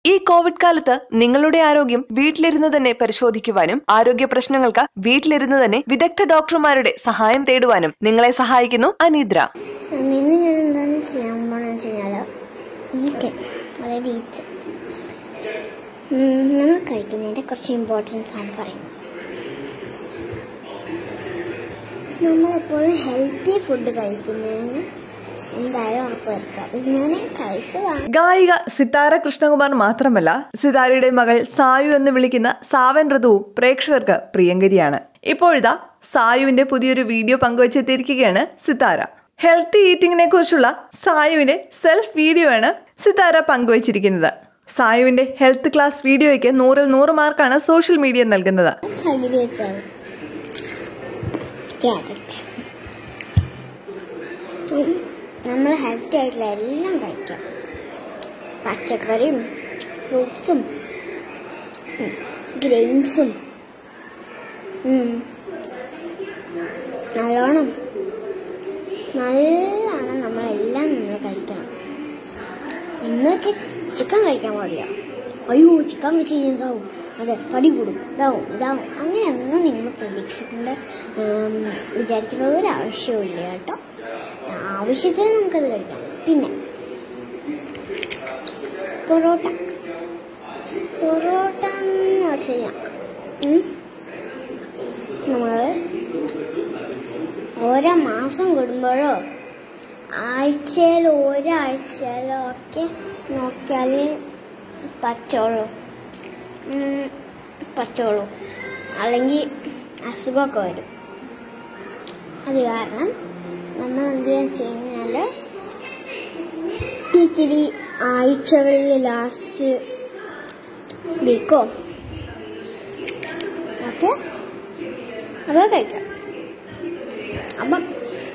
ഈ കോവിഡ് കാലത്ത് നിങ്ങളുടെ ആരോഗ്യം വീട്ടിലിരുന്ന് തന്നെ പരിശോധിക്കുവാനും ആരോഗ്യ പ്രശ്നങ്ങൾക്ക് വീട്ടിലിരുന്ന് തന്നെ വിദഗ്ധ ഡോക്ടർമാരുടെ സഹായം തേടുവാനും നിങ്ങളെ സഹായിക്കുന്നു അനിദ്ര ഇന്ന് ഞാൻ എന്താണ് ചെയ്യാൻ പോണെന്ന് വെച്ച് കഴിഞ്ഞാൽ ഈറ്റ് അതായത് ഈറ്റ് നമ്മൾ കഴിക്കുന്നതിൻ്റെ കുറച്ച് ഇമ്പോർട്ടൻസ് ആണ് പറയുന്നത് നമ്മളെപ്പോഴും ഹെൽത്തി ഫുഡ് കഴിക്കുന്നതിന് എന്തായാലും ഉറപ്പ് വരുത്തുക ഇങ്ങനെ കഴിച്ചതാണ് ഗായിക സിതാര കൃഷ്ണകുമാർ മാത്രമല്ല സിതാരയുടെ മകൾ സായു എന്ന് വിളിക്കുന്ന സാവൻ ഋതുവും പ്രേക്ഷകർക്ക് പ്രിയങ്കരിയാണ് ഇപ്പോഴിതാ സായുവിന്റെ പുതിയൊരു വീഡിയോ പങ്കുവച്ചെത്തിയിരിക്കുകയാണ് സിതാര ഹെൽത്തി ഈറ്റിംഗിനെ കുറിച്ചുള്ള സായുവിന്റെ സെൽഫ് വീഡിയോ ആണ് സിതാര പങ്കുവച്ചിരിക്കുന്നത് സായുവിന്റെ ഹെൽത്ത് ക്ലാസ് വീഡിയോയ്ക്ക് നൂറിൽ നൂറ് മാർക്കാണ് സോഷ്യൽ മീഡിയ നൽകുന്നത് പകുതി വെച്ചാണ് ക്യാരറ്റ് നമ്മൾ ഹെൽത്തി ആയിട്ടുള്ള എല്ലാം കഴിക്കാം പച്ചക്കറിയും ഫ്രൂട്ട്സും ഗ്രെയിൻസും നല്ലോണം നല്ലോണം നമ്മളെല്ലാം നമ്മൾ കഴിക്കണം എന്ന് വെച്ചാൽ ചിക്കൻ കഴിക്കാൻ പാടില്ല അയ്യോ ചിക്കൻ വെച്ച് കഴിഞ്ഞാൽ ഇതാവും അതെ തടി കൂടും ഇതാവും ഇതാവും അങ്ങനെയൊന്നും നിങ്ങൾ പ്രതീക്ഷിക്കേണ്ട ഉം, വിചാരിക്കേണ്ട ഒരു ആവശ്യമില്ല കേട്ടോ ആവശ്യത്തിന് നമുക്കത് കഴിക്കാം പിന്നെ പൊറോട്ട പൊറോട്ട എന്ന് വെച്ച് കഴിഞ്ഞാൽ നമ്മൾ ഓരോ മാസം കൂടുമ്പോഴോ ആഴ്ചയിൽ ഒരാഴ്ചയിലോ ഒക്കെ നോക്കിയാൽ പച്ചോളൂ ഉം, പച്ചോളൂ അല്ലെങ്കിൽ അസുഖമൊക്കെ വരും അത് കാരണം നമ്മൾ എന്ത് ചെയ്യാൻ കഴിഞ്ഞാൽ ഇത്തിരി ആഴ്ചകളിൽ ലാസ്റ്റ് വീക്കോ ഒക്കെ അത് കഴിക്കാം അപ്പം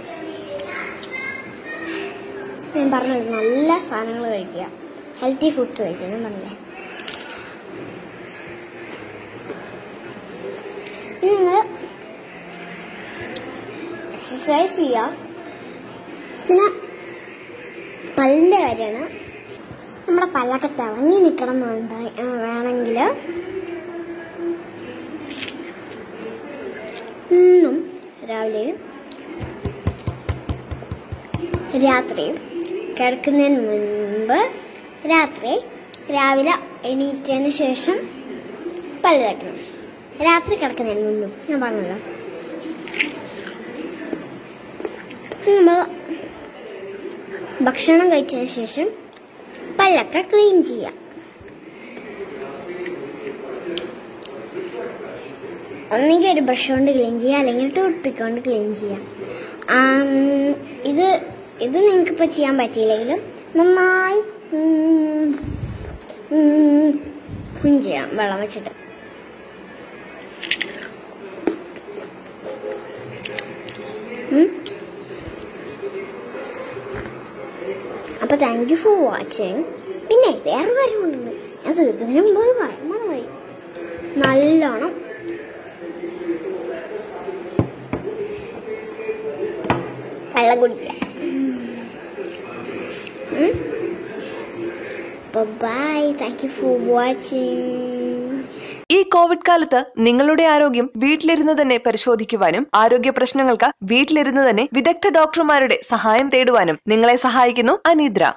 ഞാൻ പറഞ്ഞത് നല്ല സാധനങ്ങൾ കഴിക്കുക ഹെൽത്തി ഫുഡ്സ് കഴിക്കുക ഞാൻ പറഞ്ഞില്ലേ ഇനി നിങ്ങൾ എക്സസൈസ് ചെയ്യുക പിന്നെ പല്ലിൻ്റെ കാര്യമാണ് നമ്മുടെ പല്ലൊക്കെ തിളങ്ങി നിൽക്കണം എന്നുണ്ടായി വേണമെങ്കിൽ ഇന്നും രാവിലെയും രാത്രിയും കിടക്കുന്നതിന് മുൻപ് രാത്രി രാവിലെ എണീറ്റതിന് ശേഷം പല്ല് തേക്കണം രാത്രി കിടക്കുന്നതിന് മുൻപ് ഞാൻ പറഞ്ഞല്ലോ നമ്മൾ ഭക്ഷണം കഴിച്ചതിന് ശേഷം പല്ലൊക്കെ ക്ലീൻ ചെയ്യാം ഒന്നെങ്കിൽ ഒരു ബ്രഷ് കൊണ്ട് ക്ലീൻ ചെയ്യാം അല്ലെങ്കിൽ ടൂത്ത് പിക്ക് കൊണ്ട് ക്ലീൻ ചെയ്യാം ആം, ഇത് ഇത് നിങ്ങൾക്കിപ്പോൾ ചെയ്യാൻ പറ്റിയില്ലെങ്കിലും നന്നായി ഉം, ഉം, ക്ലീൻ ചെയ്യാം വെള്ളം വെച്ചിട്ട് ഉം. അപ്പൊ താങ്ക് യു ഫോർ വാച്ചിങ് പിന്നെ വേറെ കാര്യമുണ്ട് ഞാൻ തീർക്കുന്നതിന് മുമ്പ് അത് പറയാൻ മറന്നുപോയി നല്ലോണം വെള്ളം കുടിക്കുക bye thank you for watching ഈ കോവിഡ് കാലത്ത് നിങ്ങളുടെ ആരോഗ്യം വീട്ടിലിരുന്ന് തന്നെ പരിശോധിക്കുവാനും ആരോഗ്യ പ്രശ്നങ്ങൾക്ക് വീട്ടിലിരുന്ന് തന്നെ വിദഗ്ധ ഡോക്ടർമാരുടെ സഹായം തേടുവാനും നിങ്ങളെ സഹായിക്കുന്നു അനിദ്ര